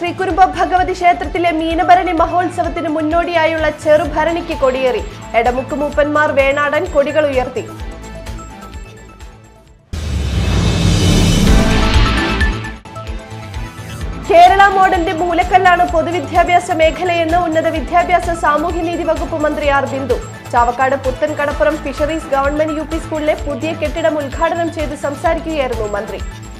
ശ്രീകുരുമ്പ ഭഗവതി ക്ഷേത്രത്തിലെ മീനഭരണി മഹോത്സവത്തിന് മുന്നോടിയായുള്ള ചെറുഭരണിക്ക് കൊടിയേറി എടമുക്ക് മൂപ്പന്മാർ വേണാടൻ കൊടികൾ ഉയർത്തി കേരള മോഡലിന്റെ മൂലക്കല്ലാണ് പൊതുവിദ്യാഭ്യാസ മേഖലയെന്ന് ഉന്നത വിദ്യാഭ്യാസ സാമൂഹ്യനീതി വകുപ്പ് മന്ത്രി R Bindu Chavakkad Puthan Kadappuram fisheries government U P സ്കൂളിലെ പുതിയ കെട്ടിടം ഉദ്ഘാടനം ചെയ്ത് സംസാരിക്കുകയായിരുന്നു മന്ത്രി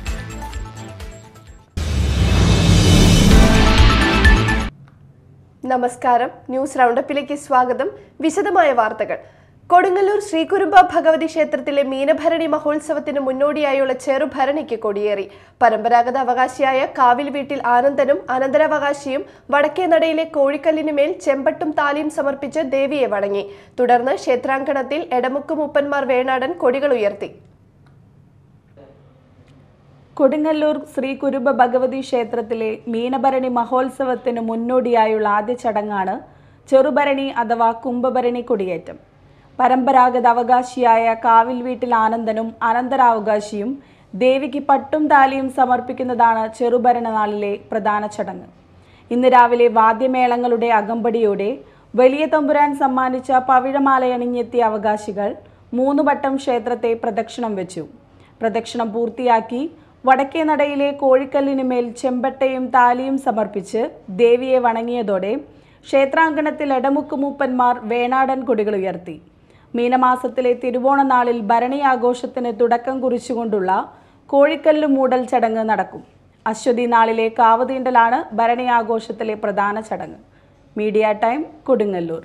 നമസ്കാരം ന്യൂസ് റൗണ്ടപ്പിലേക്ക് സ്വാഗതം വിശദമായ വാർത്തകൾ കൊടുങ്ങല്ലൂർ ശ്രീകുരുമ്പ ഭഗവതി ക്ഷേത്രത്തിലെ മീനഭരണി മഹോത്സവത്തിന് മുന്നോടിയായുള്ള ചെറുഭരണിക്ക് കൊടിയേറി പരമ്പരാഗത അവകാശിയായ കാവിൽ വീട്ടിൽ ആനന്ദനും അനന്തരാവകാശിയും വടക്കേ നടയിലെ കോഴിക്കല്ലിനുമേൽ ചെമ്പട്ടും താലിയും സമർപ്പിച്ച് ദേവിയെ വണങ്ങി തുടർന്ന് ക്ഷേത്രാങ്കണത്തിൽ എടമുക്ക് മൂപ്പന്മാർ വേണാടൻ കൊടികൾ ഉയർത്തി കൊടുങ്ങല്ലൂർ ശ്രീ കുരുബ ഭഗവതി ക്ഷേത്രത്തിലെ മീനഭരണി മഹോത്സവത്തിന് മുന്നോടിയായുള്ള ആദ്യ ചടങ്ങാണ് ചെറുഭരണി അഥവാ കുംഭഭരണി കൊടിയേറ്റം പരമ്പരാഗത അവകാശിയായ കാവിൽ വീട്ടിൽ ആനന്ദനും അനന്തരാവകാശിയും ദേവിക്ക് പട്ടും താലിയും സമർപ്പിക്കുന്നതാണ് ചെറുഭരണ നാളിലെ പ്രധാന ചടങ്ങ് ഇന്ന് രാവിലെ വാദ്യമേളങ്ങളുടെ അകമ്പടിയോടെ വലിയ തമ്പുരാൻ സമ്മാനിച്ച പവിഴമാലയണിഞ്ഞെത്തിയ അവകാശികൾ മൂന്ന് വട്ടം ക്ഷേത്രത്തെ പ്രദക്ഷിണം വെച്ചു പ്രദക്ഷിണം പൂർത്തിയാക്കി വടക്കേ നടയിലെ കോഴിക്കല്ലിനുമേൽ ചെമ്പട്ടയും താലിയും സമർപ്പിച്ച് ദേവിയെ വണങ്ങിയതോടെ ക്ഷേത്രാങ്കണത്തിൽ എടമുക്ക് മൂപ്പന്മാർ വേണാടൻ കൊടികൾ ഉയർത്തി മീനമാസത്തിലെ തിരുവോണ നാളിൽ ഭരണി ആഘോഷത്തിന് തുടക്കം കുറിച്ചുകൊണ്ടുള്ള കോഴിക്കല്ല് മൂടൽ ചടങ്ങ് നടക്കും അശ്വതി നാളിലെ കാവതീണ്ടലാണ് ഭരണി ആഘോഷത്തിലെ പ്രധാന ചടങ്ങ് മീഡിയ ടൈം കൊടുങ്ങല്ലൂർ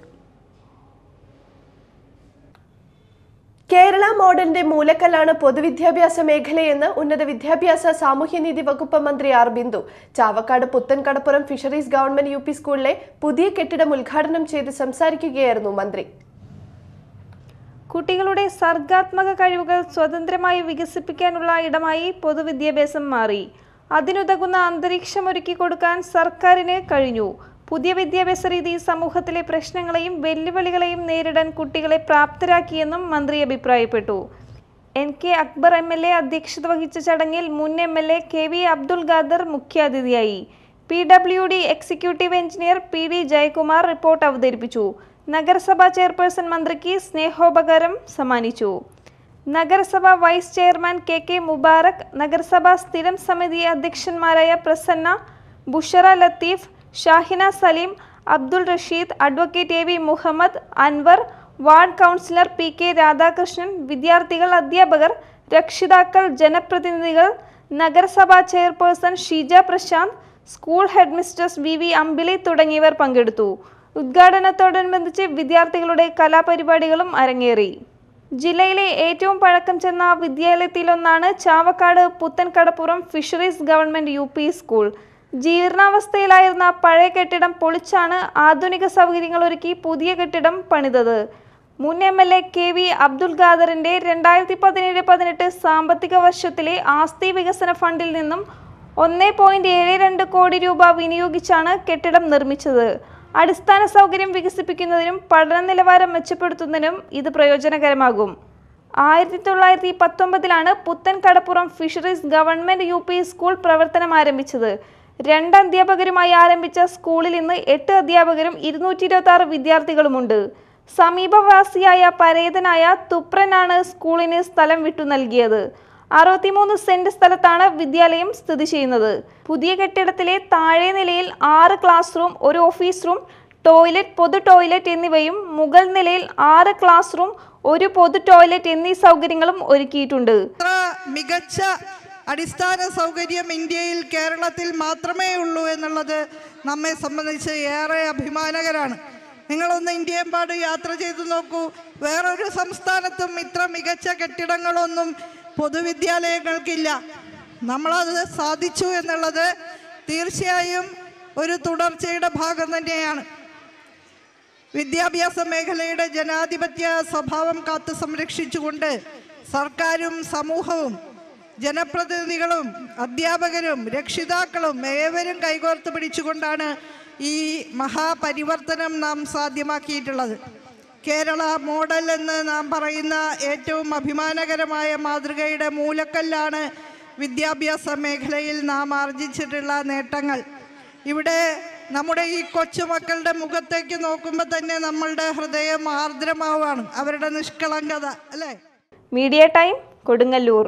കേരള മോഡലിന്റെ മൂലക്കല്ലാണ് പൊതുവിദ്യാഭ്യാസ മേഖലയെന്ന് ഉന്നത വിദ്യാഭ്യാസ സാമൂഹ്യനീതി വകുപ്പ് മന്ത്രി R Bindu Chavakkad Puthan Kadappuram fisheries government U P സ്കൂളിലെ പുതിയ കെട്ടിടം ഉദ്ഘാടനം ചെയ്ത് സംസാരിക്കുകയായിരുന്നു മന്ത്രി കുട്ടികളുടെ സർഗാത്മക കഴിവുകൾ സ്വതന്ത്രമായി വികസിപ്പിക്കാനുള്ള ഇടമായി പൊതുവിദ്യാഭ്യാസം മാറി അതിനുതകുന്ന അന്തരീക്ഷം ഒരുക്കി കൊടുക്കാൻ സർക്കാരിന് കഴിഞ്ഞു പുതിയ വിദ്യാഭ്യാസ രീതി സമൂഹത്തിലെ പ്രശ്നങ്ങളെയും വെല്ലുവിളികളെയും നേരിടാൻ കുട്ടികളെ പ്രാപ്തരാക്കിയെന്നും മന്ത്രി അഭിപ്രായപ്പെട്ടു N K Akbar M L A അധ്യക്ഷത വഹിച്ച ചടങ്ങിൽ മുൻ M L A K V Abdul Khader മുഖ്യാതിഥിയായി P W D executive engineer P D Jayakumar report അവതരിപ്പിച്ചു നഗരസഭാ ചെയർപേഴ്സൺ മന്ത്രിക്ക് സ്നേഹോപകാരം സമ്മാനിച്ചു നഗരസഭ vice chairman K K Mubarak നഗരസഭാ സ്ഥിരം സമിതി അധ്യക്ഷന്മാരായ Prasanna Bushara Latheef Shahina Saleem Abdul Rasheed advocate A V Muhammad Anwar ward councillor P K Radhakrishnan വിദ്യാർത്ഥികൾ അധ്യാപകർ രക്ഷിതാക്കൾ ജനപ്രതിനിധികൾ നഗരസഭാ chairperson Sheeja Prashanth school head mistress V V Ambili തുടങ്ങിയവർ പങ്കെടുത്തു ഉദ്ഘാടനത്തോടനുബന്ധിച്ച് വിദ്യാർത്ഥികളുടെ കലാപരിപാടികളും അരങ്ങേറി ജില്ലയിലെ ഏറ്റവും പഴക്കം ചെന്ന വിദ്യാലയത്തിലൊന്നാണ് Chavakkad Puthankadappuram fisheries government U P school ജീർണാവസ്ഥയിലായിരുന്ന പഴയ കെട്ടിടം പൊളിച്ചാണ് ആധുനിക സൗകര്യങ്ങൾ ഒരുക്കി പുതിയ കെട്ടിടം പണിതത് മുൻ M L A K V Abdul ഖാദറിന്റെ രണ്ടായിരത്തി പതിനേഴ് പതിനെട്ട് സാമ്പത്തിക വർഷത്തിലെ ആസ്തി വികസന ഫണ്ടിൽ നിന്നും ഒന്ന് പോയിന്റ് ഏഴ് രണ്ട് കോടി രൂപ വിനിയോഗിച്ചാണ് കെട്ടിടം നിർമ്മിച്ചത് അടിസ്ഥാന സൗകര്യം വികസിപ്പിക്കുന്നതിനും പഠന നിലവാരം മെച്ചപ്പെടുത്തുന്നതിനും ഇത് പ്രയോജനകരമാകും ആയിരത്തി തൊള്ളായിരത്തി പത്തൊമ്പതിലാണ് Puthan Kadappuram fisheries government U P school പ്രവർത്തനം ആരംഭിച്ചത് രണ്ട് അധ്യാപകരുമായി ആരംഭിച്ച സ്കൂളിൽ ഇന്ന് എട്ട് അധ്യാപകരും ഇരുന്നൂറ്റി ഇരുപത്തി ആറ് വിദ്യാർത്ഥികളുമുണ്ട് സമീപവാസിയായ പരേതനായ തുപ്രനാണ് സ്കൂളിന് സ്ഥലം വിട്ടു നൽകിയത് അറുപത്തിമൂന്ന് സെന്റ് സ്ഥലത്താണ് വിദ്യാലയം സ്ഥിതി ചെയ്യുന്നത് പുതിയ കെട്ടിടത്തിലെ താഴെ നിലയിൽ ആറ് ക്ലാസ് റൂം ഒരു ഓഫീസ് റൂം ടോയ്ലറ്റ് പൊതു ടോയ്ലറ്റ് എന്നിവയും മുകൾ നിലയിൽ ആറ് ക്ലാസ് റൂം ഒരു പൊതു ടോയ്ലറ്റ് എന്നീ സൗകര്യങ്ങളും ഒരുക്കിയിട്ടുണ്ട് ഇത്ര മികച്ച അടിസ്ഥാന സൗകര്യം ഇന്ത്യയിൽ കേരളത്തിൽ മാത്രമേ ഉള്ളൂ എന്നുള്ളത് നമ്മെ സംബന്ധിച്ച് ഏറെ അഭിമാനകരാണ് നിങ്ങളൊന്ന് ഇന്ത്യയെമ്പാട് യാത്ര ചെയ്തു നോക്കൂ വേറൊരു സംസ്ഥാനത്തും ഇത്ര മികച്ച കെട്ടിടങ്ങളൊന്നും പൊതുവിദ്യാലയങ്ങൾക്കില്ല നമ്മളത് സാധിച്ചു എന്നുള്ളത് തീർച്ചയായും ഒരു തുടർച്ചയുടെ ഭാഗം തന്നെയാണ് വിദ്യാഭ്യാസ മേഖലയുടെ ജനാധിപത്യ സ്വഭാവം കാത്തു സംരക്ഷിച്ചുകൊണ്ട് സർക്കാരും സമൂഹവും ജനപ്രതിനിധികളും അധ്യാപകരും രക്ഷിതാക്കളും ഏവരും കൈകോർത്ത് പിടിച്ചുകൊണ്ടാണ് ഈ മഹാപരിവർത്തനം നാം സാധ്യമാക്കിയിട്ടുള്ളത് കേരള മോഡൽ എന്ന് നാം പറയുന്ന ഏറ്റവും അഭിമാനകരമായ മാതൃകയുടെ മൂലക്കല്ലാണ് വിദ്യാഭ്യാസ മേഖലയിൽ നാം ആർജിച്ചിട്ടുള്ള നേട്ടങ്ങൾ ഇവിടെ നമ്മുടെ ഈ കൊച്ചുമക്കളുടെ മുഖത്തേക്ക് നോക്കുമ്പോൾ തന്നെ നമ്മളുടെ ഹൃദയം ആർദ്രമാവാണ് അവരുടെ നിഷ്കളങ്കത അല്ലേ മീഡിയ ടൈം കൊടുങ്ങല്ലൂർ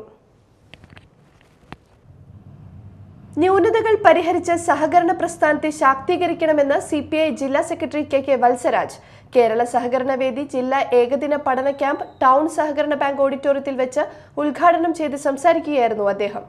ന്യൂനതകൾ പരിഹരിച്ച് സഹകരണ പ്രസ്ഥാനത്തെ ശാക്തീകരിക്കണമെന്ന് സി പി ഐ ജില്ലാ secretary K K Valsaraj Kerala സഹകരണ വേദി ജില്ലാ ഏകദിന പഠന ക്യാമ്പ് ടൗൺ സഹകരണ ബാങ്ക് ഓഡിറ്റോറിയത്തിൽ വെച്ച് ഉദ്ഘാടനം ചെയ്ത് സംസാരിക്കുകയായിരുന്നു അദ്ദേഹം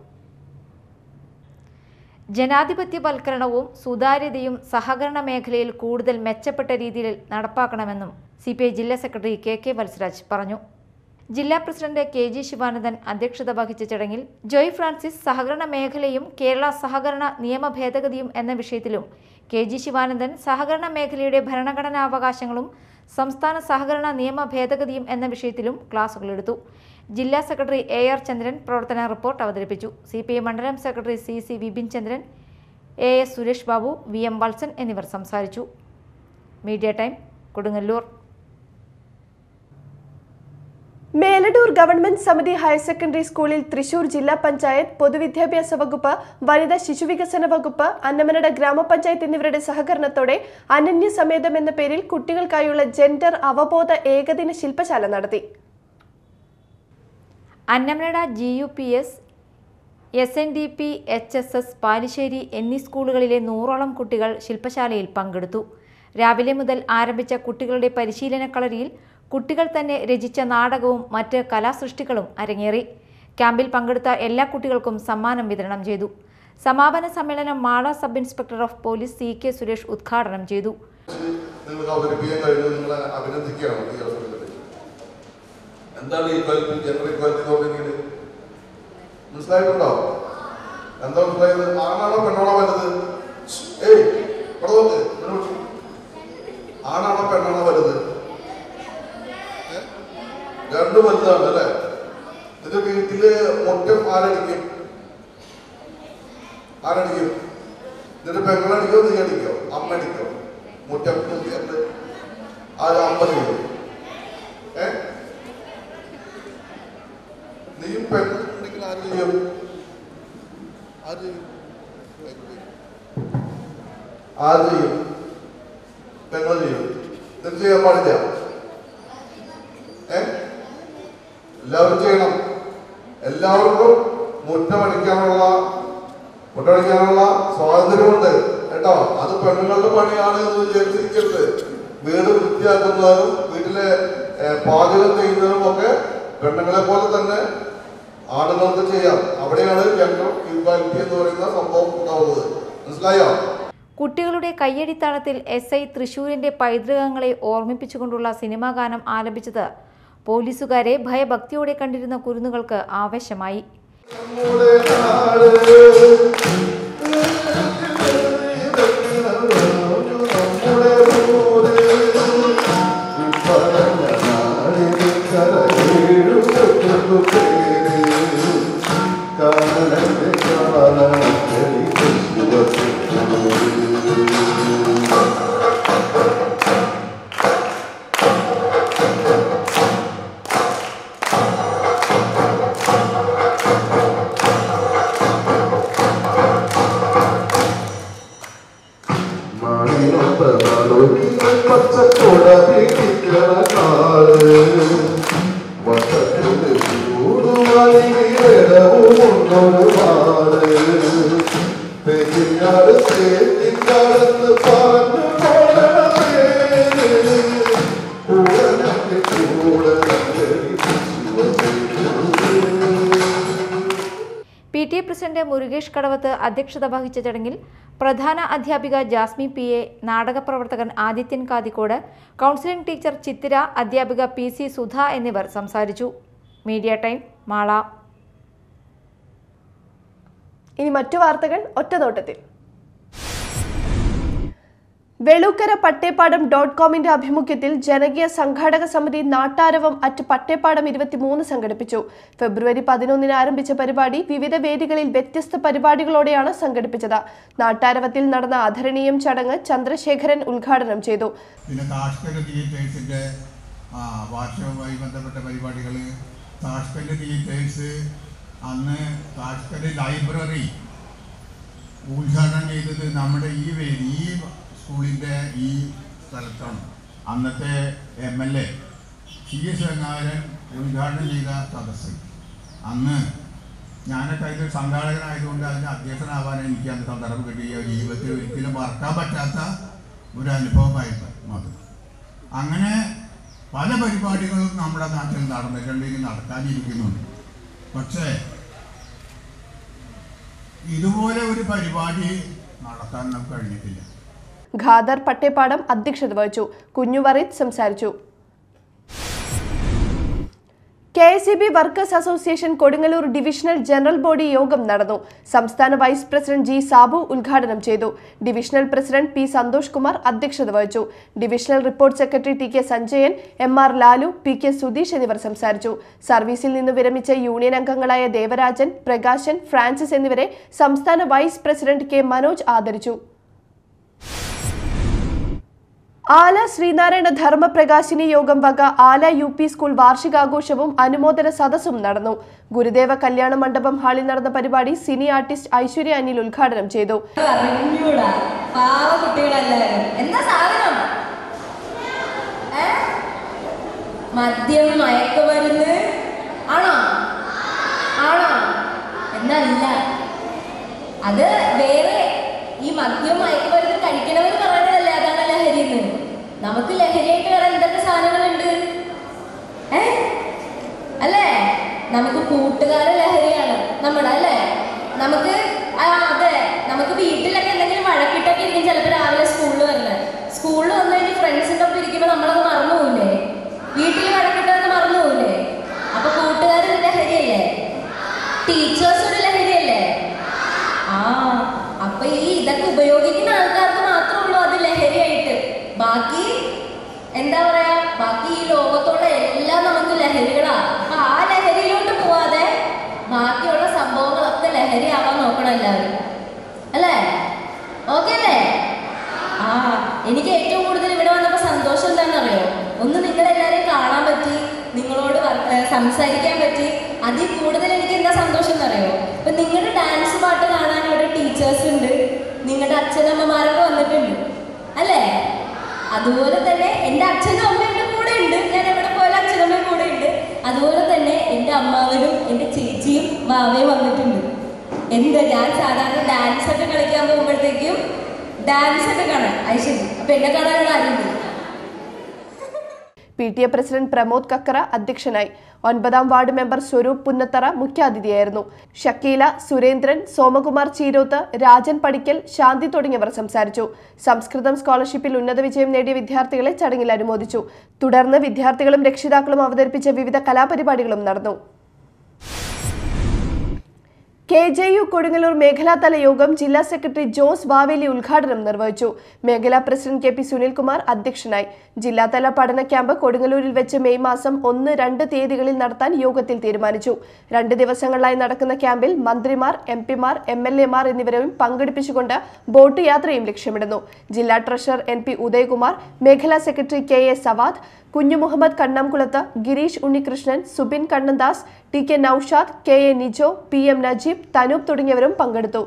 ജനാധിപത്യവൽക്കരണവും സുതാര്യതയും സഹകരണ മേഖലയിൽ കൂടുതൽ മെച്ചപ്പെട്ട രീതിയിൽ നടപ്പാക്കണമെന്നും സി പി ഐ ജില്ലാ സെക്രട്ടറി കെ കെ വത്സരാജ് പറഞ്ഞു ജില്ലാ പ്രസിഡന്റ് കെ ജി ശിവാനന്ദൻ അധ്യക്ഷത വഹിച്ച ചടങ്ങിൽ ജോയ് ഫ്രാൻസിസ് സഹകരണ മേഖലയും കേരള സഹകരണ നിയമ ഭേദഗതിയും എന്ന വിഷയത്തിലും കെ ജി ശിവാനന്ദൻ സഹകരണ മേഖലയുടെ ഭരണഘടനാവകാശങ്ങളും സംസ്ഥാന സഹകരണ നിയമ ഭേദഗതിയും എന്ന വിഷയത്തിലും ക്ലാസുകളെടുത്തു ജില്ലാ സെക്രട്ടറി എ ആർ ചന്ദ്രൻ പ്രവർത്തന റിപ്പോർട്ട് അവതരിപ്പിച്ചു സി പി ഐ മണ്ഡലം secretary C C Vipin Chandran A S Suresh Babu V M Valsan എന്നിവർ സംസാരിച്ചു media time Kodungallur Meladoor government സമിതി ഹയർ സെക്കൻഡറി സ്കൂളിൽ തൃശൂർ ജില്ലാ പഞ്ചായത്ത് പൊതുവിദ്യാഭ്യാസ വകുപ്പ് വനിതാ ശിശുവികസന വകുപ്പ് അന്നമനട ഗ്രാമപഞ്ചായത്ത് എന്നിവരുടെ സഹകരണത്തോടെ അനന്യസമേതം എന്ന പേരിൽ കുട്ടികൾക്കായുള്ള ജെൻഡർ അവബോധ ഏകദിന ശില്പശാല നടത്തി Annamanada G U P S S N D P H S S Palissery എന്നീ സ്കൂളുകളിലെ നൂറോളം കുട്ടികൾ ശില്പശാലയിൽ പങ്കെടുത്തു രാവിലെ മുതൽ ആരംഭിച്ച കുട്ടികളുടെ പരിശീലന കളരിയിൽ കുട്ടികൾ തന്നെ രചിച്ച നാടകവും മറ്റ് കലാസൃഷ്ടികളും അരങ്ങേറി ക്യാമ്പിൽ പങ്കെടുത്ത എല്ലാ കുട്ടികൾക്കും സമ്മാനം വിതരണം ചെയ്തു സമാപന സമ്മേളനം Mala sub inspector of police C K Suresh ഉദ്ഘാടനം ചെയ്തു നിങ്ങൾക്ക് അവതരിപ്പിക്കാൻ കഴിഞ്ഞു നിങ്ങളെ അഭിനന്ദിക്കുകയാണ് ഈ അവസരത്തിൽ എന്താണ് ഈക്വാലിറ്റി ജെൻഡർ ഈക്വാലിറ്റി എന്ന് പറഞ്ഞെങ്കിൽ മനസ്സിലായിട്ടുണ്ടോ എന്താ മനസ്സിലായത് ആണാണോ പെണ്ണാണോ വലുത് ഏയ് ഇവിടെ നോക്ക് ഇവിടെ നോക്ക്. ആണാണോ പെണ്ണാണോ വലുത് ഏ? രണ്ടും വലുതാണ് അല്ലേ നിന്റെ വീട്ടില് മുറ്റം ആരടിക്കും ആരടിക്കും നിന്റെ പെങ്ങളടിക്കോ നീ അടിക്കോ അമ്മ അടിക്കോ മുറ്റം എന്ത് ആര് അമ്മ ചെയ്യും ഏ നീയും പെണ്ണുണ്ടെങ്കിൽ ആര് ചെയ്യും ആര് ചെയ്യും ആര് ചെയ്യും പെങ്ങൾ ചെയ്യും ഇത് ചെയ്യാൻ പാടില്ല ഏ എല്ലാവരും ചെയ്യണം എല്ലാവർക്കും മുറ്റമടിക്കാനുള്ള മുട്ടടിക്കാനുള്ള സ്വാതന്ത്ര്യമുണ്ട് കേട്ടോ അത് പെണ്ണുങ്ങളുടെ പണിയാണ് എന്ന് വിചാരിച്ചിരിക്കരുത് വീട് വൃത്തിയാക്കുന്നതും വീട്ടിലെ ഏ, പാചകം ചെയ്യുന്നതും ഒക്കെ പെണ്ണുങ്ങളെ പോലെ തന്നെ ആണുങ്ങൾക്ക് ചെയ്യാം അവിടെയാണ് ജെൻഡർ ഈക്വാലിറ്റി എന്ന് പറയുന്ന സംഭവം ഉണ്ടാവുന്നത് മനസ്സിലായോ കുട്ടികളുടെ കയ്യടിത്താളത്തിൽ എസ് ഐ തൃശൂരിന്റെ പൈതൃകങ്ങളെ ഓർമ്മിപ്പിച്ചുകൊണ്ടുള്ള സിനിമാ ഗാനം ആലപിച്ചത് പോലീസുകാരെ ഭയഭക്തിയോടെ കണ്ടിരുന്ന കുരുന്നുകൾക്ക് ആവേശമായി നമ്മുടെ നാട് നമ്മുടെ ഊര് പറഞ്ഞ നാടിന് കരകേഴുപെട്ടു പേര് കാലന്റെ കാലങ്ങളിൽ ശുഭത്തിനൂര് പച്ചക്കൊട പിടിക്കണ കാള് വട്ടത്തിന്റെ ചൂടുമലിടവും ഒന്നൊരുപാട് പെരിയാട് തേറ്റിക്കാലത്ത് പറഞ്ഞു പോകണമേ കൂടനൊക്കെ കൂടനൊക്കെ P T A president Murukesh Kadavath അധ്യക്ഷത വഹിച്ച ചടങ്ങിൽ പ്രധാന അധ്യാപിക ജാസ്മി പി എ നാടക പ്രവർത്തകൻ ആദിത്യൻ കാതിക്കോട് കൗൺസിലിംഗ് ടീച്ചർ ചിത്തിര അധ്യാപിക പി സി സുധ എന്നിവർ സംസാരിച്ചു മീഡിയ ടൈം മാള ഇനി മറ്റു വാർത്തകൾ ഒറ്റനോട്ടത്തിൽ വെളൂക്കര പട്ടേപ്പാടം ഡോട്ട് കോമിന്റെ ആഭിമുഖ്യത്തിൽ ജനകീയ സംഘാടക സമിതി നാട്ടാരവം അറ്റ് പട്ടേപ്പാടം ഇരുപത്തിമൂന്ന് സംഘടിപ്പിച്ചു ഫെബ്രുവരി പതിനൊന്നിന് ആരംഭിച്ച പരിപാടി വിവിധ വേദികളിൽ വ്യത്യസ്ത പരിപാടികളോടെയാണ് സംഘടിപ്പിച്ചത് നാട്ടാരവത്തിൽ നടന്ന ആദരണീയം ചടങ്ങ് ചന്ദ്രശേഖരൻ ഉദ്ഘാടനം ചെയ്തു പിന്നെ താഷ്കന്റ് തിയേറ്റേഴ്സിൻ്റെ വാർഷികവുമായി ബന്ധപ്പെട്ട പരിപാടികൾ താഷ്കന്റ് തിയേറ്റേഴ്സ് അന്ന് താഷ്കന്റ് ലൈബ്രറി ഉദ്ഘാടനം ചെയ്തത് നമ്മുടെ ഈ വേദി ഈ സ്കൂളിൻ്റെ ഈ സ്ഥലത്താണ് അന്നത്തെ M L A C S Gangadharan ഉദ്ഘാടനം ചെയ്ത സദസ്സ് അന്ന് ഞാനൊക്കെ അതിൽ സംഘാടകനായതുകൊണ്ട് അതിന് അധ്യക്ഷനാവാൻ എനിക്ക് അന്ന് സന്ദർഭം കിട്ടിയ ജീവിതത്തിൽ ഒരിക്കലും മറക്കാൻ പറ്റാത്ത ഒരു അനുഭവമായിരുന്നു അത് അങ്ങനെ പല പരിപാടികളും നമ്മുടെ നാട്ടിൽ നടന്നിട്ടുണ്ട് ഇനി നടക്കാനിരിക്കുന്നുണ്ട് പക്ഷേ ഇതുപോലെ ഒരു പരിപാടി നടത്താൻ നമുക്ക് കഴിഞ്ഞിട്ടില്ല ഖാദർ പട്ടേപ്പാടം അധ്യക്ഷത വഹിച്ചു കുഞ്ഞുവറീദ് സംസാരിച്ചു K S E B workers association Kodungallur divisional general body യോഗം നടന്നു സംസ്ഥാന വൈസ് പ്രസിഡന്റ് ജി സാബു ഉദ്ഘാടനം ചെയ്തു divisional president P Santhosh Kumar അധ്യക്ഷത വഹിച്ചു divisional report secretary T K Sanjayan M R Lalu P K Sudheesh എന്നിവർ സംസാരിച്ചു സർവീസിൽ നിന്ന് വിരമിച്ച യൂണിയൻ അംഗങ്ങളായ ദേവരാജൻ പ്രകാശൻ ഫ്രാൻസിസ് എന്നിവരെ സംസ്ഥാന വൈസ് പ്രസിഡന്റ് കെ മനോജ് ആദരിച്ചു ആല ശ്രീനാരായണ ധർമ്മപ്രകാശിനി യോഗം വക ആല യു പി സ്കൂൾ വാർഷികാഘോഷവും അനുമോദന സദസ്സും നടന്നു ഗുരുദേവ കല്യാണ മണ്ഡപം ഹാളിൽ നടന്ന പരിപാടി സിനി ആർട്ടിസ്റ്റ് ഐശ്വര്യ അനിൽ ഉദ്ഘാടനം ചെയ്തു അറിഞ്ഞൂടാ പാവ കുട്ടികളെല്ലാരും എന്താ സാധനം ഏ? മദ്യം മയക്കുമരുന്ന് ആണോ ആണോ എന്നല്ല അത് വേറെ ഈ മദ്യം മയക്കുമരുന്ന് കഴിക്കണവർ പറയണതല്ലേ അതാണ് ലഹരി എന്ന് നമുക്ക് ലഹരിയായിട്ട് വേറെ എന്തൊക്കെ സാധനങ്ങളുണ്ട് ഏ അല്ലേ നമുക്ക് കൂട്ടുകാരെ ലഹരിയാണ് നമ്മുടെ അല്ലേ നമുക്ക് ആ അതെ നമുക്ക് വീട്ടിലൊക്കെ എന്തെങ്കിലും വഴക്കിട്ടൊക്കെ ഇരിക്കും ചിലപ്പോൾ രാവിലെ സ്കൂളിൽ വരുന്നത് സ്കൂളിൽ വന്നു കഴിഞ്ഞ് ഫ്രണ്ട്സിൻ്റെ ഒപ്പം ഇരിക്കുമ്പോൾ നമ്മളത് മറന്നു പോകില്ലേ വീട്ടിൽ വഴക്കിട്ടൊക്കെ മറന്നു പോകില്ലേ അപ്പൊ കൂട്ടുകാരൊരു ലഹരിയല്ലേ ടീച്ചേഴ്സ് ഒരു ലഹരിയല്ലേ ആ അപ്പൊ ഈ ഇതൊക്കെ ഉപയോഗിക്കുന്ന ആൾക്കാർക്ക് മാത്രമേ ഉള്ളൂ അത് ലഹരിയായിട്ട് ബാക്കി എന്താ പറയാ ബാക്കി ഈ ലോകത്തുള്ള എല്ലാം നമുക്ക് ലഹരികളാ അപ്പൊ ആ ലഹരിയിലോട്ട് പോവാതെ ബാക്കിയുള്ള സംഭവങ്ങളൊക്കെ ലഹരി ആവാൻ നോക്കണം എല്ലാവരും അല്ലേ ഓക്കെ അല്ലേ ആ എനിക്ക് ഏറ്റവും കൂടുതൽ ഇവിടെ വന്നപ്പോൾ സന്തോഷം എന്താണെന്നറിയോ ഒന്ന് നിങ്ങളെല്ലാവരെയും കാണാൻ പറ്റി നിങ്ങളോട് വർ- ഏ, സംസാരിക്കാൻ പറ്റി അതിൽ കൂടുതൽ എനിക്ക് എന്താ സന്തോഷം എന്നറിയോ ഇപ്പൊ നിങ്ങളുടെ ഡാൻസ് പാട്ട് കാണാൻ ഇവിടെ ടീച്ചേഴ്സ് ഉണ്ട് നിങ്ങളുടെ അച്ഛനമ്മമാരൊക്കെ വന്നിട്ടുണ്ട് അല്ലേ അതുപോലെ തന്നെ എൻ്റെ അച്ഛനും അമ്മയും എൻ്റെ കൂടെ ഉണ്ട് ഞാൻ എവിടെ പോയാലും അച്ഛനമ്മയും കൂടെ ഉണ്ട് അതുപോലെ തന്നെ എൻ്റെ അമ്മാവനും എൻ്റെ ചേച്ചിയും മാവയും വന്നിട്ടുണ്ട് എന്താ ഞാൻ സാധാരണ ഡാൻസ് ഒക്കെ കളിക്കാൻ പോകുമ്പോഴത്തേക്കും ഡാൻസ് ഒക്കെ കാണാൻ ഐശ്വര്യ അപ്പൊ എന്നെ കാണാനുള്ള ആരുണ്ട് P T A president Pramod Kakkara അധ്യക്ഷനായി ഒൻപതാം വാർഡ് മെമ്പർ സ്വരൂപ് പുന്നത്തറ മുഖ്യാതിഥിയായിരുന്നു ഷക്കീല സുരേന്ദ്രൻ സോമകുമാർ ചീരോത്ത് രാജൻ പടിക്കൽ ശാന്തി തുടങ്ങിയവർ സംസാരിച്ചു സംസ്കൃതം സ്കോളർഷിപ്പിൽ ഉന്നത വിജയം നേടിയ വിദ്യാർത്ഥികളെ ചടങ്ങിൽ അനുമോദിച്ചു തുടർന്ന് വിദ്യാർത്ഥികളും രക്ഷിതാക്കളും അവതരിപ്പിച്ച വിവിധ കലാപരിപാടികളും നടന്നു കെ ജെ യു കൊടുങ്ങല്ലൂർ മേഖലാതല യോഗം ജില്ലാ സെക്രട്ടറി ജോസ് വാവേലി ഉദ്ഘാടനം നിർവഹിച്ചു മേഖലാ പ്രസിഡന്റ് കെ പി സുനിൽകുമാർ അധ്യക്ഷനായി ജില്ലാതല പഠന ക്യാമ്പ് കൊടുങ്ങല്ലൂരിൽ വെച്ച് മെയ് മാസം ഒന്ന് രണ്ട് തീയതികളിൽ നടത്താൻ യോഗത്തിൽ തീരുമാനിച്ചു രണ്ട് ദിവസങ്ങളിലായി നടക്കുന്ന ക്യാമ്പിൽ മന്ത്രിമാർ എം പിമാർ എം എൽ എമാർ എന്നിവരെയും പങ്കെടുപ്പിച്ചുകൊണ്ട് ബോട്ട് യാത്രയും ലക്ഷ്യമിടുന്നു ജില്ലാ ട്രഷറർ എൻ പി ഉദയകുമാർ മേഖലാ secretary K A Savad Kunju Muhammad Kannamkulath Gireesh Unnikrishnan Subin Kannandas T K Noushad K A Nijo P M Najeeb Thanoop തുടങ്ങിയവരും പങ്കെടുത്തു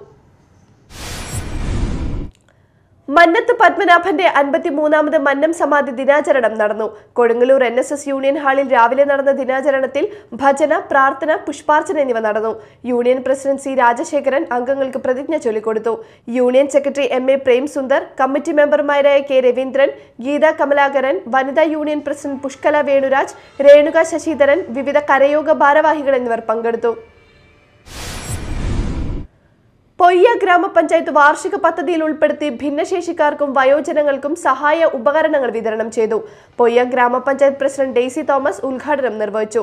മന്നത്ത് പത്മനാഭന്റെ അൻപത്തിമൂന്നാമത് മന്നം സമാധി ദിനാചരണം നടന്നു Kodungallur N S S union ഹാളിൽ രാവിലെ നടന്ന ദിനാചരണത്തിൽ ഭജന പ്രാർത്ഥന പുഷ്പാർച്ചന എന്നിവ നടന്നു യൂണിയൻ പ്രസിഡന്റ് സി രാജശേഖരൻ അംഗങ്ങൾക്ക് പ്രതിജ്ഞ ചൊല്ലിക്കൊടുത്തു union secretary M A Prem Sundar committee മെമ്പർമാരായ കെ രവീന്ദ്രൻ ഗീത കമലാകരൻ വനിതാ യൂണിയൻ പ്രസിഡന്റ് പുഷ്കല വേണുരാജ് രേണുക ശശിധരൻ വിവിധ കരയോഗ ഭാരവാഹികൾ എന്നിവർ പങ്കെടുത്തു പൊയ്യ ഗ്രാമപഞ്ചായത്ത് വാർഷിക പദ്ധതിയിൽ ഉൾപ്പെടുത്തി ഭിന്നശേഷിക്കാർക്കും വയോജനങ്ങൾക്കും സഹായ ഉപകരണങ്ങൾ വിതരണം ചെയ്തു പൊയ്യ ഗ്രാമപഞ്ചായത്ത് പ്രസിഡന്റ് ഡെയ്സി തോമസ് ഉദ്ഘാടനം നിർവഹിച്ചു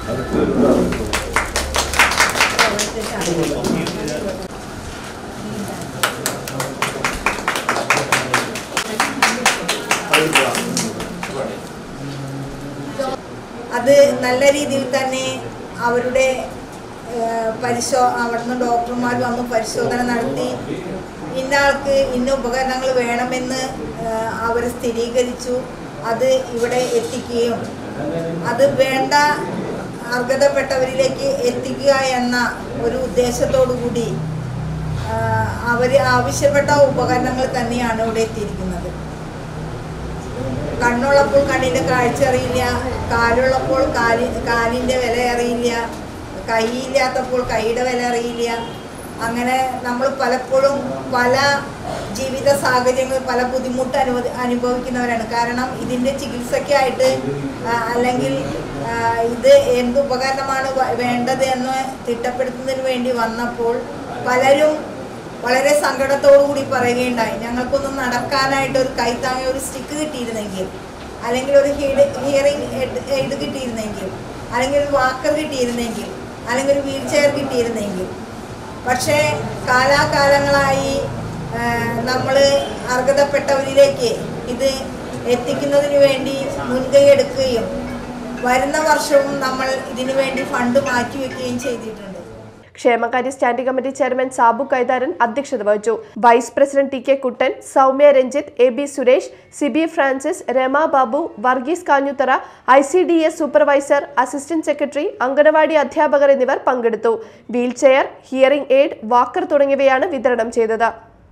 അത് നല്ല രീതിയിൽ തന്നെ അവരുടെ ഏഹ്, പരിശോ അവിടുന്ന് ഡോക്ടർമാർ വന്ന് പരിശോധന നടത്തി ഇന്ന ആൾക്ക് ഇന്ന ഉപകരണങ്ങൾ വേണമെന്ന് അവർ സ്ഥിരീകരിച്ചു അത് ഇവിടെ എത്തിക്കുകയും അത് വേണ്ട അർഹതപ്പെട്ടവരിലേക്ക് എത്തിക്കുക എന്ന ഒരു ഉദ്ദേശത്തോടു കൂടി അവർ ആവശ്യപ്പെട്ട ഉപകരണങ്ങൾ തന്നെയാണ് ഇവിടെ എത്തിയിരിക്കുന്നത് കണ്ണുള്ളപ്പോൾ കണ്ണിൻ്റെ കാഴ്ച അറിയില്ല കാലുള്ളപ്പോൾ കാലി കാലിൻ്റെ വില അറിയില്ല കൈയില്ലാത്തപ്പോൾ കൈയുടെ വില അറിയില്ല അങ്ങനെ നമ്മൾ പലപ്പോഴും പല ജീവിത സാഹചര്യങ്ങൾ പല ബുദ്ധിമുട്ട് അനുഭവ അനുഭവിക്കുന്നവരാണ് കാരണം ഇതിൻ്റെ ചികിത്സയ്ക്കായിട്ട് ആ, അല്ലെങ്കിൽ ആ, ഇത് എന്ത് ഉപകരണമാണ് വ- വേണ്ടത് എന്ന് തിട്ടപ്പെടുത്തുന്നതിന് വേണ്ടി വന്നപ്പോൾ പലരും വളരെ സങ്കടത്തോടു കൂടി പറയുകയുണ്ടായി ഞങ്ങൾക്കൊന്ന് നടക്കാനായിട്ട് ഒരു കൈത്താങ്ങി ഒരു സ്റ്റിക്ക് കിട്ടിയിരുന്നെങ്കിൽ അല്ലെങ്കിൽ ഒരു ഹിയറിംഗ് എയ്ഡ് കിട്ടിയിരുന്നെങ്കിൽ അല്ലെങ്കിൽ ഒരു വാക്കർ കിട്ടിയിരുന്നെങ്കിൽ അല്ലെങ്കിൽ ഒരു വീൽ ചെയർ കിട്ടിയിരുന്നെങ്കിൽ പക്ഷേ കാലാകാലങ്ങളായി നമ്മൾ അർഹതപ്പെട്ടവരിലേക്ക് ഇത് എത്തിക്കുന്നതിന് വേണ്ടി മുൻകൈ എടുക്കുകയും വരുന്ന വർഷവും നമ്മൾ ഇതിനു വേണ്ടി ഫണ്ട് മാറ്റിവെക്കുകയും ചെയ്തിട്ടുണ്ട് ക്ഷേമകാര്യ standing committee chairman Sabu Kaitharan അധ്യക്ഷത വഹിച്ചു vice president T K Kuttan Soumya Ranjith A B Suresh Sibi Francis Rama Babu Varghese Kanjuthara I C D S supervisor assistant secretary anganwadi അധ്യാപകർ എന്നിവർ പങ്കെടുത്തു വീൽചെയർ ഹിയറിംഗ് എയ്ഡ് വാക്കർ തുടങ്ങിയവയാണ് വിതരണം ചെയ്തത്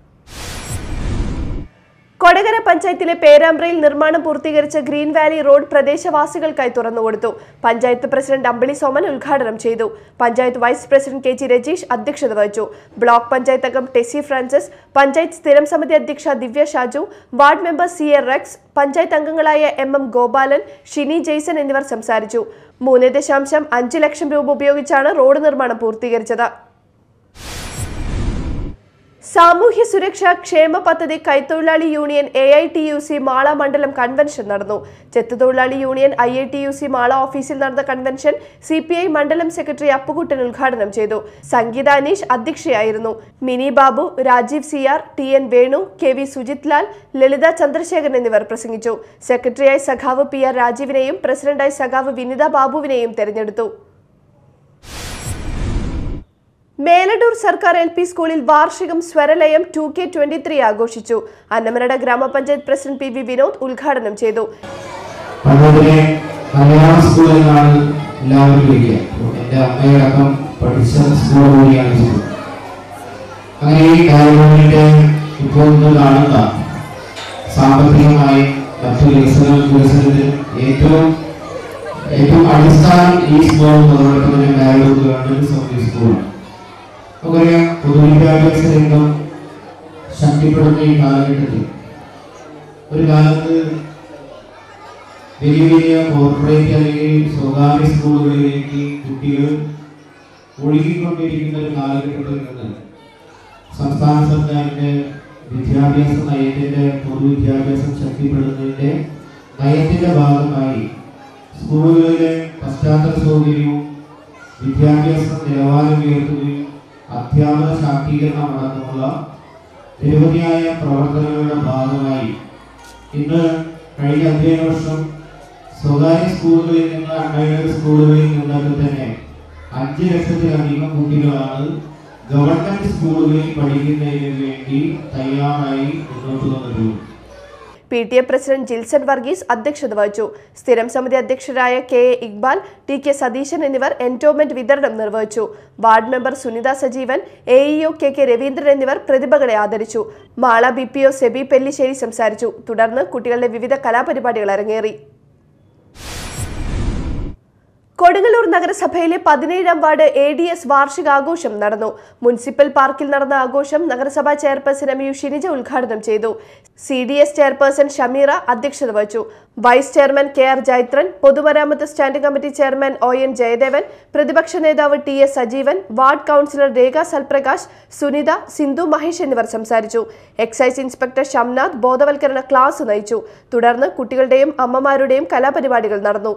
കൊടകര പഞ്ചായത്തിലെ പേരാമ്പ്രയിൽ നിർമ്മാണം പൂർത്തീകരിച്ച ഗ്രീൻ വാലി റോഡ് പ്രദേശവാസികൾക്കായി തുറന്നുകൊടുത്തു പഞ്ചായത്ത് പ്രസിഡന്റ് അമ്പിളി സോമൻ ഉദ്ഘാടനം ചെയ്തു panchayat vice president K G Rajeesh അധ്യക്ഷത വഹിച്ചു ബ്ലോക്ക് പഞ്ചായത്ത് അംഗം ടെസി ഫ്രാൻസിസ് പഞ്ചായത്ത് സ്ഥിരം സമിതി അധ്യക്ഷ Divya Shaju ward member C A Rex panchayat അംഗങ്ങളായ എം എം ഗോപാലൻ ഷിനി ജെയ്സൺ എന്നിവർ സംസാരിച്ചു മൂന്ന് ദശാംശം അഞ്ച് ലക്ഷം രൂപ ഉപയോഗിച്ചാണ് റോഡ് നിർമ്മാണം പൂർത്തീകരിച്ചത് സാമൂഹ്യ സുരക്ഷാ ക്ഷേമ പദ്ധതി കൈത്തൊഴിലാളി union A I T U C Mala മണ്ഡലം കൺവെൻഷൻ നടന്നു ചെത്തുതൊഴിലാളി union I I T U C Mala ഓഫീസിൽ നടന്ന കൺവെൻഷൻ സി പി ഐ മണ്ഡലം സെക്രട്ടറി അപ്പുകുട്ടൻ ഉദ്ഘാടനം ചെയ്തു സംഗീത അനീഷ് അധ്യക്ഷയായിരുന്നു Mini Babu Rajeev C R T N Venu K V Sujith Lal Lalitha Chandrasekharan എന്നിവർ പ്രസംഗിച്ചു സെക്രട്ടറിയായി സഖാവ് പി ആർ രാജീവിനെയും പ്രസിഡന്റായി സഖാവ് വിനിത ബാബുവിനെയും തെരഞ്ഞെടുത്തു മേലടൂർ സർക്കാർ എൽ പി സ്കൂളിൽ വാർഷികം Swaralayam two K twenty three ആഘോഷിച്ചു അന്നമനട ഗ്രാമപഞ്ചായത്ത് പ്രസിഡന്റ് പി വി വിനോദ് ഉദ്ഘാടനം ചെയ്തു പണ്ടതിനെ മലയാള സ്കൂളിൽ നിന്നാണ് എല്ലാവരും വരിക എൻ്റെ അമ്മയടക്കം പഠിച്ച സ്കൂൾ കൂടിയാണ് സ്കൂൾ അങ്ങനെ ഈ കാലഘട്ടത്തിന്റെ ഇപ്പോൾ ഇന്ന് കാണുന്ന സാമ്പത്തികമായി മറ്റു വികസന വികസനത്തിനും ഏറ്റവും ഏറ്റവും അടിസ്ഥാനം ഈ സ്കൂൾ നിർവഹിക്കുന്നതിന് ബാംഗ്ലൂർ ഗവൺമെന്റ് സർവീസ് സ്കൂളാണ് നമുക്കറിയാം പൊതുവിദ്യാഭ്യാസ രംഗം ശക്തിപ്പെടുന്ന ഈ കാലഘട്ടത്തിൽ ഒരു കാലത്ത് വലിയ വലിയ കോർപ്പറേറ്റ് അല്ലെങ്കിൽ സ്വകാര്യ സ്കൂളുകളിലേക്ക് കുട്ടികൾ ഒഴുകിക്കൊണ്ടിരിക്കുന്ന ഒരു കാലഘട്ടത്തിൽ നിന്ന് സംസ്ഥാന സർക്കാരിന്റെ വിദ്യാഭ്യാസ നയത്തിന്റെ പൊതുവിദ്യാഭ്യാസം ശക്തിപ്പെടുന്നതിന്റെ നയത്തിന്റെ ഭാഗമായി സ്കൂളുകളിലെ പശ്ചാത്തല സൗകര്യവും വിദ്യാഭ്യാസ നിലവാരം ഉയർത്തുകയും അധ്യാപന ശാക്തീകരണം അടക്കമുള്ള നിരവധിയായ പ്രവർത്തനങ്ങളുടെ ഭാഗമായി ഇന്ന് കഴിഞ്ഞ അധ്യയന വർഷം സ്വകാര്യ സ്കൂളുകളിൽ നിന്ന് അൺഎയ്ഡഡ് സ്കൂളുകളിൽ നിന്നൊക്കെ തന്നെ അഞ്ച് ലക്ഷത്തിലധികം കുട്ടികളാണ് ഗവൺമെന്റ് സ്കൂളുകളിൽ പഠിക്കുന്നതിന് വേണ്ടി തയ്യാറായി മുന്നോട്ട് വന്നിട്ടുള്ളത് P T A president Jilson Varghese അധ്യക്ഷത വഹിച്ചു സ്ഥിരം സമിതി അധ്യക്ഷരായ K A Iqbal T K Satheesan എന്നിവർ എൻഡോമെന്റ് വിതരണം നിർവഹിച്ചു ward member Sunitha Sajeevan A E O K K Raveendran എന്നിവർ പ്രതിഭകളെ ആദരിച്ചു Mala B P O Sebi Pellissery സംസാരിച്ചു തുടർന്ന് കുട്ടികളുടെ വിവിധ കലാപരിപാടികൾ അരങ്ങേറി കൊടുങ്ങല്ലൂർ നഗരസഭയിലെ പതിനേഴാം വാർഡ് എ ഡി എസ് വാർഷികാഘോഷം നടന്നു മുനിസിപ്പൽ പാർക്കിൽ നടന്ന ആഘോഷം നഗരസഭാ ചെയർപേഴ്സൺ എം യു ഷിനിജ ഉദ്ഘാടനം ചെയ്തു C D S chairperson Shameera അധ്യക്ഷത വഹിച്ചു vice chairman K R Jaithran പൊതുമരാമത്ത് standing committee chairman O N Jayadevan പ്രതിപക്ഷ നേതാവ് T S Sajeevan ward councillor Rekha Salprakash Sunitha Sindhu Mahesh എന്നിവർ സംസാരിച്ചു എക്സൈസ് ഇൻസ്പെക്ടർ ഷംനാഥ് ബോധവൽക്കരണ ക്ലാസ് നയിച്ചു തുടർന്ന് കുട്ടികളുടെയും അമ്മമാരുടെയും കലാപരിപാടികൾ നടന്നു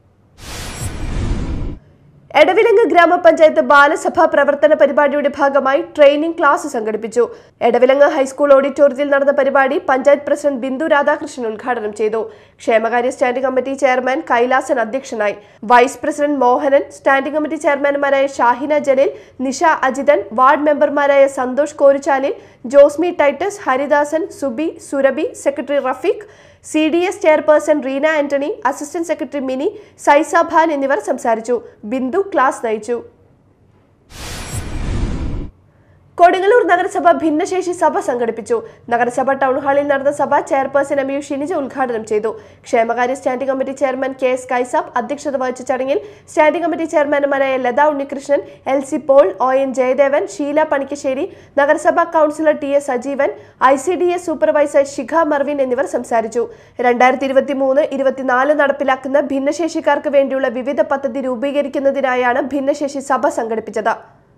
എടവിലങ്ങ് ഗ്രാമപഞ്ചായത്ത് ബാലസഭാ പ്രവർത്തന പരിപാടിയുടെ ഭാഗമായി ട്രെയിനിംഗ് ക്ലാസ് സംഘടിപ്പിച്ചു എടവിലങ്ങ് ഹൈസ്കൂൾ ഓഡിറ്റോറിയത്തിൽ നടന്ന പരിപാടി പഞ്ചായത്ത് പ്രസിഡന്റ് ബിന്ദു രാധാകൃഷ്ണൻ ഉദ്ഘാടനം ചെയ്തു ക്ഷേമകാര്യ സ്റ്റാൻഡിംഗ് കമ്മിറ്റി ചെയർമാൻ കൈലാസൻ അധ്യക്ഷനായി vice president Mohanan standing committee ചെയർമാൻമാരായ ഷാഹിന ജലീൽ നിഷ അജിതൻ വാർഡ് മെമ്പർമാരായ Santhosh Koruchalil Josmi Titus Haridasan Subi Surabhi secretary Rafeeq C D S chairperson Reena Antony assistant secretary Mini Saisa Bhan എന്നിവർ സംസാരിച്ചു ബിന്ദു ക്ലാസ് നയിച്ചു കൊടുങ്ങല്ലൂർ നഗരസഭ ഭിന്നശേഷി സഭ സംഘടിപ്പിച്ചു നഗരസഭ ടൗൺ ഹാളിൽ നടന്ന സഭ ചെയർപേഴ്സൺ എം യു ഷിനിജ ഉദ്ഘാടനം ചെയ്തു ക്ഷേമകാര്യ standing committee chairman K S Kaisab അധ്യക്ഷത വഹിച്ച ചടങ്ങിൽ സ്റ്റാൻഡിംഗ് കമ്മിറ്റി ചെയർമാൻമാരായ Latha Unnikrishnan L C Paul O N Jayadevan Sheela Panikkassery നഗരസഭാ councillor T S Sajeevan I C D S supervisor Shikha Marvin എന്നിവർ സംസാരിച്ചു രണ്ടായിരത്തി ഇരുപത്തി മൂന്ന് ഇരുപത്തിനാല് നടപ്പിലാക്കുന്ന ഭിന്നശേഷിക്കാർക്ക് വേണ്ടിയുള്ള വിവിധ പദ്ധതി രൂപീകരിക്കുന്നതിനായാണ് ഭിന്നശേഷി സഭ സംഘടിപ്പിച്ചത്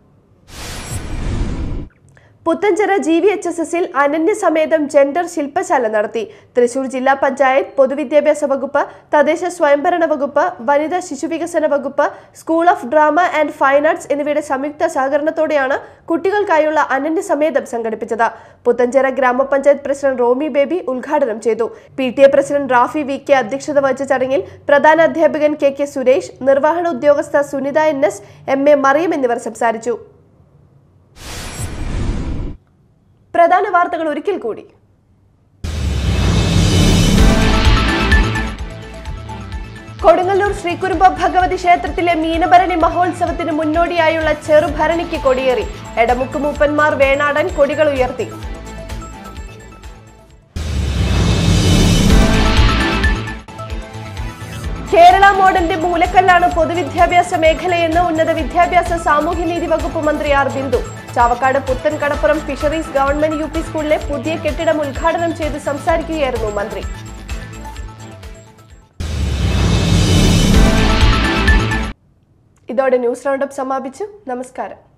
Puthenchira G V H S എസിൽ അനന്യസമേതം ജെൻഡർ ശില്പശാല നടത്തി തൃശൂർ ജില്ലാ പഞ്ചായത്ത് പൊതുവിദ്യാഭ്യാസ വകുപ്പ് തദ്ദേശ സ്വയംഭരണ വകുപ്പ് വനിതാ ശിശുവികസന വകുപ്പ് school of drama and fine arts എന്നിവയുടെ സംയുക്ത സഹകരണത്തോടെയാണ് കുട്ടികൾക്കായുള്ള അനന്യസമേതം സംഘടിപ്പിച്ചത് പുത്തഞ്ചിറ ഗ്രാമപഞ്ചായത്ത് പ്രസിഡന്റ് റോമി ബേബി ഉദ്ഘാടനം ചെയ്തു P T A president Rafi V K അധ്യക്ഷത വഹിച്ച ചടങ്ങിൽ പ്രധാന അധ്യാപകൻ കെ കെ സുരേഷ് നിർവഹണ ഉദ്യോഗസ്ഥ Sunitha N S M A Mariyam എന്നിവർ സംസാരിച്ചു പ്രധാന വാർത്തകൾ ഒരിക്കൽ കൂടി കൊടുങ്ങല്ലൂർ ശ്രീകുരുമ്പ ഭഗവതി ക്ഷേത്രത്തിലെ മീനഭരണി മഹോത്സവത്തിന് മുന്നോടിയായുള്ള ചെറുഭരണിക്ക് കൊടിയേറി എടമുക്ക് മൂപ്പന്മാർ വേണാടൻ കൊടികൾ ഉയർത്തി കേരള മോഡലിന്റെ മൂലക്കല്ലാണ് പൊതുവിദ്യാഭ്യാസ മേഖലയെന്ന് ഉന്നത വിദ്യാഭ്യാസ സാമൂഹ്യനീതി വകുപ്പ് മന്ത്രി R Bindu Chavakkad Puthan Kadappuram fisheries government U P സ്കൂളിലെ പുതിയ കെട്ടിടം ഉദ്ഘാടനം ചെയ്ത് സംസാരിക്കുകയായിരുന്നു മന്ത്രി ഇതോടെ ന്യൂസ് റൗണ്ടപ്പ് സമാപിച്ചു നമസ്കാരം